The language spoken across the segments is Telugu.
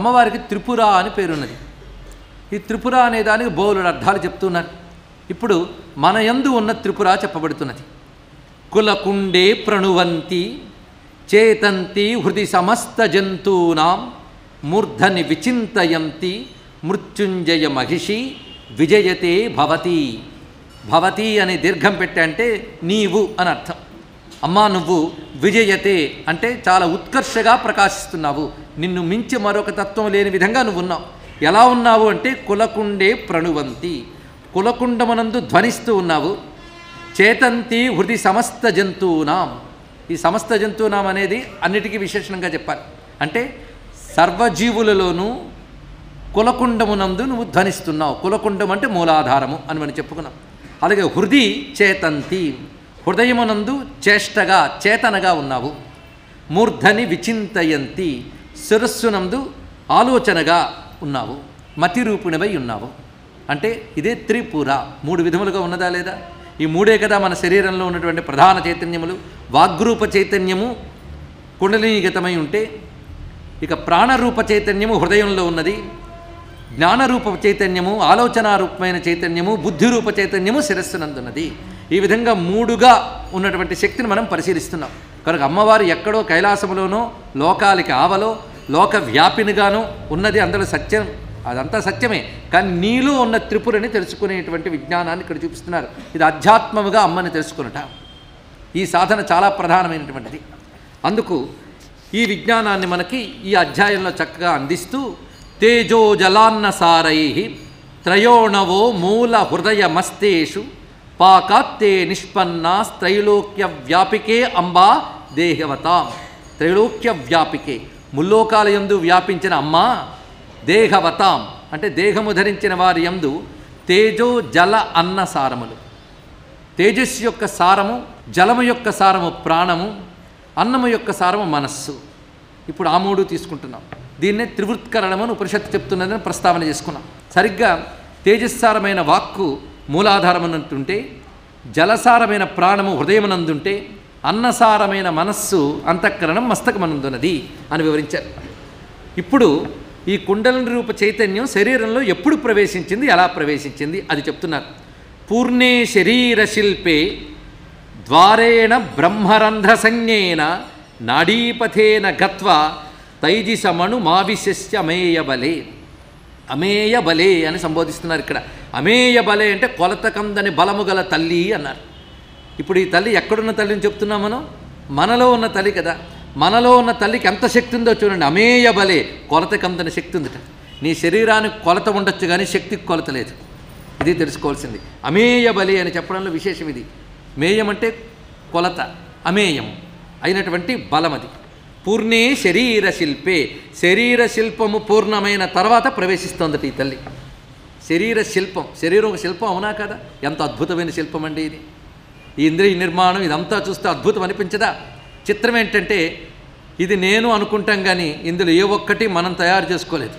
అమ్మవారికి త్రిపుర అని పేరున్నది ఈ త్రిపుర అనే దానికి బోలుడు అర్థాలు చెప్తున్నారు ఇప్పుడు మన యందు ఉన్న త్రిపుర చెప్పబడుతున్నది కులకుండే ప్రణువంతి చేతంతి హృది సమస్త జంతూనాం మూర్ధని విచింతయంతి మృత్యుంజయ మహిషి విజయతే భవతి భవతి అనే దీర్ఘం పెట్టే అంటే నీవు అని అర్థం అమ్మా నువ్వు విజయతే అంటే చాలా ఉత్కర్షగా ప్రకాశిస్తున్నావు నిన్ను మించి మరొక తత్వం లేని విధంగా నువ్వు ఉన్నావు ఎలా ఉన్నావు అంటే కులకుండే ప్రణువంతి కులకుండమనందు ధ్వనిస్తూ ఉన్నావు చేతంతి హృది సమస్త జంతువునాం ఈ సమస్త జంతువునాం అనేది అన్నిటికీ విశేషణంగా చెప్పాలి అంటే సర్వజీవులలోనూ కులకుండమునందు నువ్వు ధ్వనిస్తున్నావు కులకుండం అంటే మూలాధారము అని మనం చెప్పుకున్నాం అలాగే హృది చేతంతి హృదయమునందు చేష్టగా చేతనగా ఉన్నావు మూర్ధని విచింతయంతి శిరస్సునందు ఆలోచనగా ఉన్నావు మతిరూపిణివై ఉన్నావు అంటే ఇదే త్రిపుర మూడు విధములుగా ఉన్నదా లేదా ఈ మూడే కదా మన శరీరంలో ఉన్నటువంటి ప్రధాన చైతన్యములు వాగ్రూప చైతన్యము కుండలీగతమై ఉంటే ఇక ప్రాణరూప చైతన్యము హృదయంలో ఉన్నది జ్ఞానరూప చైతన్యము ఆలోచనారూపమైన చైతన్యము బుద్ధిరూప చైతన్యము శిరస్సునందున్నది ఈ విధంగా మూడుగా ఉన్నటువంటి శక్తిని మనం పరిశీలిస్తున్నాం కనుక అమ్మవారు ఎక్కడో కైలాసములోనో లోకాలకి ఆవలో లోక వ్యాపినిగానో ఉన్నది అందులో సత్యం అదంతా సత్యమే కానీ నీలో ఉన్న త్రిపురని తెలుసుకునేటువంటి విజ్ఞానాన్ని ఇక్కడ చూపిస్తున్నారు ఇది అధ్యాత్మముగా అమ్మని తెలుసుకున్నట ఈ సాధన చాలా ప్రధానమైనటువంటిది అందుకు ఈ విజ్ఞానాన్ని మనకి ఈ అధ్యాయంలో చక్కగా అందిస్తూ తేజో జలాన్నసారై త్రయోణవో మూల హృదయ మస్తేషు పాకాత్తే నిష్పన్నా త్రైలోక్య వ్యాపికే అంబా దేహవతాం త్రైలోక్య వ్యాపికే ముల్లోకాల యందు వ్యాపించిన అమ్మా దేహవతాం అంటే దేహము ధరించిన వారి యందు తేజో జల అన్న సారములు తేజస్సు యొక్క సారము జలము యొక్క సారము ప్రాణము అన్నము యొక్క సారము మనస్సు ఇప్పుడు ఆ మూడు తీసుకుంటున్నాం దీన్నే త్రివృత్కరణం అని ఉపనిషత్తు చెప్తున్నదని ప్రస్తావన చేసుకున్నాం సరిగ్గా తేజస్సారమైన వాక్కు మూలాధారమనంటుంటే జలసారమైన ప్రాణము హృదయమనందుంటే అన్నసారమైన మనస్సు అంతఃకరణం మస్తకమనందున్నది అని వివరించారు ఇప్పుడు ఈ కుండలిని రూప చైతన్యం శరీరంలో ఎప్పుడు ప్రవేశించింది ఎలా ప్రవేశించింది అది చెప్తున్నారు పూర్ణే శరీర శిల్పే ద్వారేణ బ్రహ్మరంధ్ర సంజ్ఞేన నాడీపథేన గత్వా తైజిసమణు మావిశస్య అమేయ బలే అమేయ బలే అని సంబోధిస్తున్నారు ఇక్కడ అమేయ బలే అంటే కొలత కందని బలము గల తల్లి అన్నారు ఇప్పుడు ఈ తల్లి ఎక్కడున్న తల్లిని చెప్తున్నాం మనం మనలో ఉన్న తల్లి కదా మనలో ఉన్న తల్లికి ఎంత శక్తి ఉందో చూడండి అమేయ బలే కొలత కందని శక్తి ఉందిట నీ శరీరానికి కొలత ఉండొచ్చు కానీ శక్తికి కొలత లేదు ఇది తెలుసుకోవాల్సింది అమేయ బలి అని చెప్పడంలో విశేషం ఇది మేయం అంటే కొలత అమేయం అయినటువంటి బలం అది పూర్ణే శరీర శిల్పే శరీర శిల్పము పూర్ణమైన తర్వాత ప్రవేశిస్తోందట ఈ తల్లి శరీర శిల్పం శరీరం ఒక శిల్పం అవునా కదా ఎంత అద్భుతమైన శిల్పం అండి ఇది ఈ ఇంద్రియ నిర్మాణం ఇదంతా చూస్తే అద్భుతం అనిపించదా చిత్రం ఏంటంటే ఇది నేను అనుకుంటాం కానీ ఇందులో ఏ ఒక్కటి మనం తయారు చేసుకోలేదు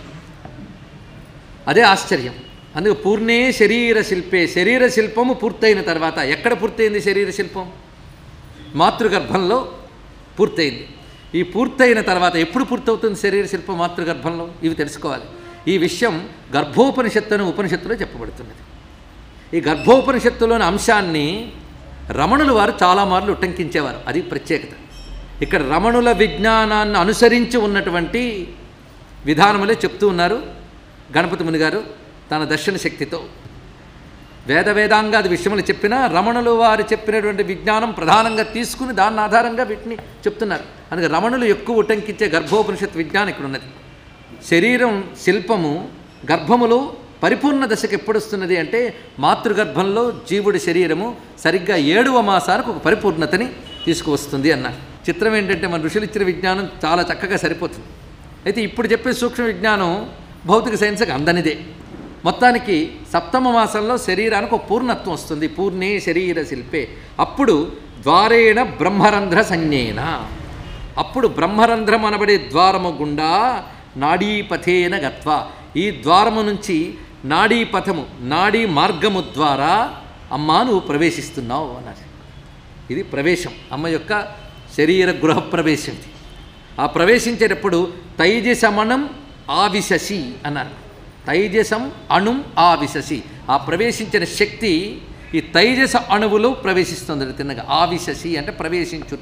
అదే ఆశ్చర్యం అందుకు పూర్ణే శరీర శిల్పే శరీర శిల్పము పూర్తయిన తర్వాత ఎక్కడ పూర్తయింది శరీర శిల్పం మాతృగర్భంలో పూర్తయింది ఈ పూర్తయిన తర్వాత ఎప్పుడు పూర్తవుతుంది శరీర శిల్పం మాతృగర్భంలో ఇవి తెలుసుకోవాలి ఈ విషయం గర్భోపనిషత్తు అనే ఉపనిషత్తులో చెప్పబడుతున్నది ఈ గర్భోపనిషత్తులోని అంశాన్ని రమణులు వారు చాలా మార్లు ఉటంకించేవారు అది ప్రత్యేకత ఇక్కడ రమణుల విజ్ఞానాన్ని అనుసరించి ఉన్నటువంటి విధానములే చెప్తూ ఉన్నారు గణపతి ముని గారు తన దర్శన శక్తితో వేద వేదాంగాది విషయములు చెప్పినా రమణులు వారు చెప్పినటువంటి విజ్ఞానం ప్రధానంగా తీసుకుని దాన్ని ఆధారంగా వీటిని చెప్తున్నారు అందుకే రమణులు ఎక్కువ ఉటంకించే గర్భోపనిషత్ విజ్ఞానం ఇక్కడ ఉన్నది శరీరం శిల్పము గర్భములో పరిపూర్ణ దశకు ఎప్పుడు వస్తున్నది అంటే మాతృగర్భంలో జీవుడి శరీరము సరిగ్గా ఏడవ మాసానికి ఒక పరిపూర్ణతని తీసుకువస్తుంది అన్నారు చిత్రం ఏంటంటే మన ఋషులు ఇచ్చిన విజ్ఞానం చాలా చక్కగా సరిపోతుంది అయితే ఇప్పుడు చెప్పే సూక్ష్మ విజ్ఞానం భౌతిక సైన్స్కి అందనిదే మొత్తానికి సప్తమ మాసంలో శరీరానికి ఒక పూర్ణత్వం వస్తుంది పూర్ణే శరీర శిల్పే అప్పుడు ద్వారేణ బ్రహ్మరంధ్ర సంజ్ఞేన అప్పుడు బ్రహ్మరంధ్రం అనబడే ద్వారము గుండా నాడీపథేన గత్వ ఈ ద్వారము నుంచి నాడీపథము నాడీ మార్గము ద్వారా అమ్మా నువ్వు ప్రవేశిస్తున్నావు అన్నారు ఇది ప్రవేశం అమ్మ యొక్క శరీర గృహ ప్రవేశం ఇది ఆ ప్రవేశించేటప్పుడు తైజసమణం ఆవిశసి అన్నారు తైజసం అణుం ఆవిశసి ఆ ప్రవేశించిన శక్తి ఈ తైజస అణువులో ప్రవేశిస్తుంది తిన్నగా ఆవిశసి అంటే ప్రవేశించుట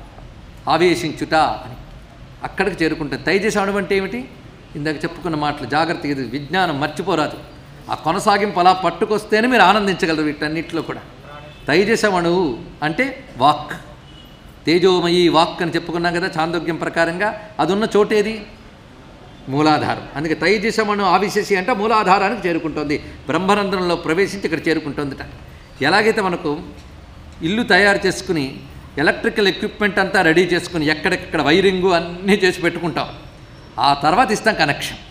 ఆవేశించుట అని అక్కడికి చేరుకుంటుంది తైజస అణువు అంటే ఏమిటి ఇందాక చెప్పుకున్న మాటలు జాగ్రత్తగా ఇది విజ్ఞానం మర్చిపోరాదు ఆ కొనసాగింపు అలా పట్టుకొస్తేనే మీరు ఆనందించగలరు వీటన్నిటిలో కూడా తైజస అణువు అంటే వాక్ తేజోమయి వాక్ అని చెప్పుకున్నాం కదా చాందోగ్యం ప్రకారంగా అది ఉన్న చోటేది మూలాధారం అందుకే తైజసమను ఆవిశసి అంటే మూలాధారానికి చేరుకుంటుంది బ్రహ్మరంధ్రంలో ప్రవేశించి ఇక్కడ చేరుకుంటుందిట ఎలాగైతే మనకు ఇల్లు తయారు చేసుకుని ఎలక్ట్రికల్ ఎక్విప్మెంట్ అంతా రెడీ చేసుకుని ఎక్కడెక్కడ వైరింగు అన్నీ చేసి పెట్టుకుంటాం ఆ తర్వాత ఇస్తాం కనెక్షన్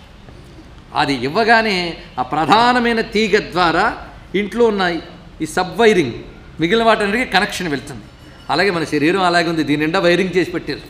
అది ఇవ్వగానే ఆ ప్రధానమైన తీగ ద్వారా ఇంట్లో ఉన్న ఈ సబ్ వైరింగ్ మిగిలిన వాటన్నిటికీ కనెక్షన్ వెళ్తుంది అలాగే మన శరీరం అలాగే ఉంది దీని నిండా వైరింగ్ చేసి పెట్టారు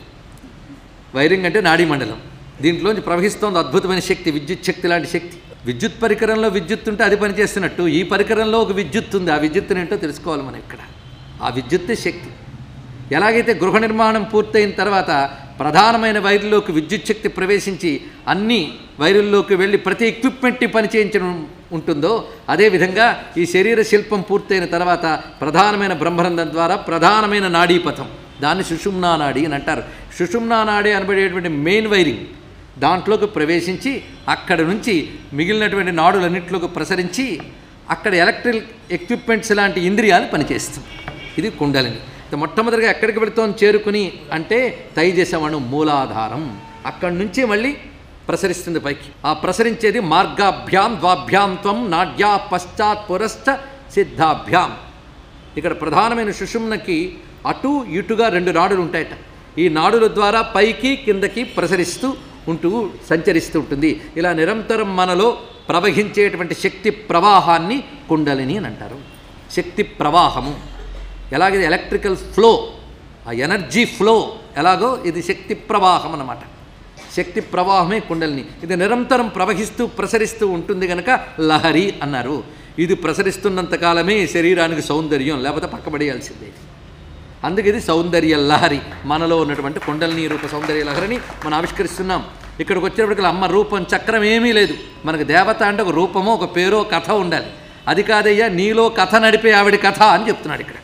వైరింగ్ అంటే నాడీ మండలం దీంట్లోంచి ప్రవహిస్తోంది అద్భుతమైన శక్తి విద్యుత్ శక్తి లాంటి శక్తి విద్యుత్ పరికరంలో విద్యుత్ ఉంటే అది పనిచేస్తున్నట్టు ఈ పరికరంలో ఒక విద్యుత్ ఉంది ఆ విద్యుత్ ఏంటో తెలుసుకోవాలి మనం ఇక్కడ ఆ విద్యుత్తే శక్తి ఎలాగైతే గృహ నిర్మాణం పూర్తయిన తర్వాత ప్రధానమైన వైర్లోకి విద్యుత్ శక్తి ప్రవేశించి అన్ని వైరుల్లోకి వెళ్ళి ప్రతి ఎక్విప్మెంట్ని పనిచేయించడం ఉంటుందో అదేవిధంగా ఈ శరీర శిల్పం పూర్తయిన తర్వాత ప్రధానమైన బ్రహ్మరంధం ద్వారా ప్రధానమైన నాడీపథం దాన్ని సుషుమ్నా నాడి అని అంటారు సుషుమ్నా నాడి అనబడేటువంటి మెయిన్ వైరింగ్ దాంట్లోకి ప్రవేశించి అక్కడ నుంచి మిగిలినటువంటి నాడులన్నింటిలోకి ప్రసరించి అక్కడ ఎలక్ట్రిక్ ఎక్విప్మెంట్స్ లాంటి ఇంద్రియాలు పనిచేస్తుంది ఇది కుండలిని మొట్టమొదటిగా ఎక్కడికి వెళుతోంది చేరుకుని అంటే తైజసమణు మూలాధారం అక్కడి నుంచి మళ్ళీ ప్రసరిస్తుంది పైకి ఆ ప్రసరించేది మార్గాభ్యాం ద్వాభ్యాం త్వం నాడ్యా పశ్చాత్ పురశ్చ సిద్ధాభ్యాం ఇక్కడ ప్రధానమైన సుషుమ్నకి అటు ఇటుగా రెండు నాడులు ఉంటాయట ఈ నాడుల ద్వారా పైకి కిందకి ప్రసరిస్తూ ఉంటూ సంచరిస్తూ ఉంటుంది ఇలా నిరంతరం మనలో ప్రవహించేటువంటి శక్తి ప్రవాహాన్ని కుండలిని అని అంటారు శక్తి ప్రవాహము ఎలాగైతే ఎలక్ట్రికల్ ఫ్లో ఆ ఎనర్జీ ఫ్లో ఎలాగో ఇది శక్తి ప్రవాహం అన్నమాట శక్తి ప్రవాహమే కుండలిని ఇది నిరంతరం ప్రవహిస్తూ ప్రసరిస్తూ ఉంటుంది కనుక లహరి అన్నారు ఇది ప్రసరిస్తున్నంత కాలమే శరీరానికి సౌందర్యం లేకపోతే పక్కబడేయాల్సిందే అందుకే ఇది సౌందర్య లహరి మనలో ఉన్నటువంటి కుండలిని రూప సౌందర్య లహరిని మనం ఆవిష్కరిస్తున్నాం ఇక్కడికి వచ్చేటప్పటికి అమ్మ రూపం చక్రం ఏమీ లేదు మనకు దేవత అంటే ఒక రూపమో ఒక పేరో కథ ఉండాలి అది కాదయ్యా నీలో కథ నడిపే ఆవిడ కథ అని చెప్తున్నాడు ఇక్కడ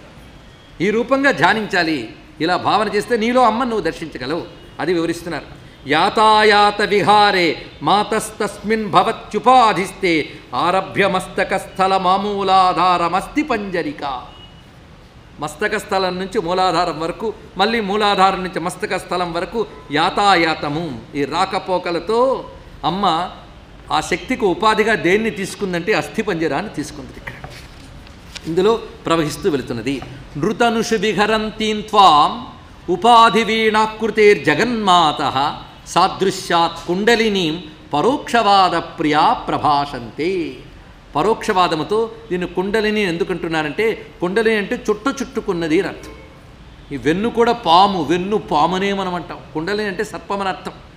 ఈ రూపంగా ధ్యానించాలి ఇలా భావన చేస్తే నీలో అమ్మను నువ్వు దర్శించగలవు అది వివరిస్తున్నారు యాతాయాత విహారే మాతస్తస్మిన్ భవత్యుపాధిస్తే ఆరభ్య మస్తక స్థల మామూలాధారమస్తి పంజరిక మస్తక స్థలం నుంచి మూలాధారం వరకు మళ్ళీ మూలాధారం నుంచి మస్తక స్థలం వరకు యాతాయాతము ఈ రాకపోకలతో అమ్మ ఆ శక్తికి ఉపాధిగా దేన్ని తీసుకుందంటే అస్థిపంజరాన్ని తీసుకుంది ఇక్కడ ఇందులో ప్రవహిస్తూ వెళుతున్నది నృతనుషు విహరంతీం త్వాం ఉపాధి వీణాకృతేర్జగన్మాత సాదృశ్యాత్ కుండలినీం పరోక్షవాద ప్రియా ప్రభాషంతే పరోక్షవాదముతో దీన్ని కుండలిని ఎందుకంటున్నారంటే కుండలిని అంటే చుట్ట చుట్టుకున్నది అని అర్థం ఈ వెన్ను కూడా పాము వెన్ను పామునే మనం అంటాం కుండలిని అంటే సర్పమని అర్థం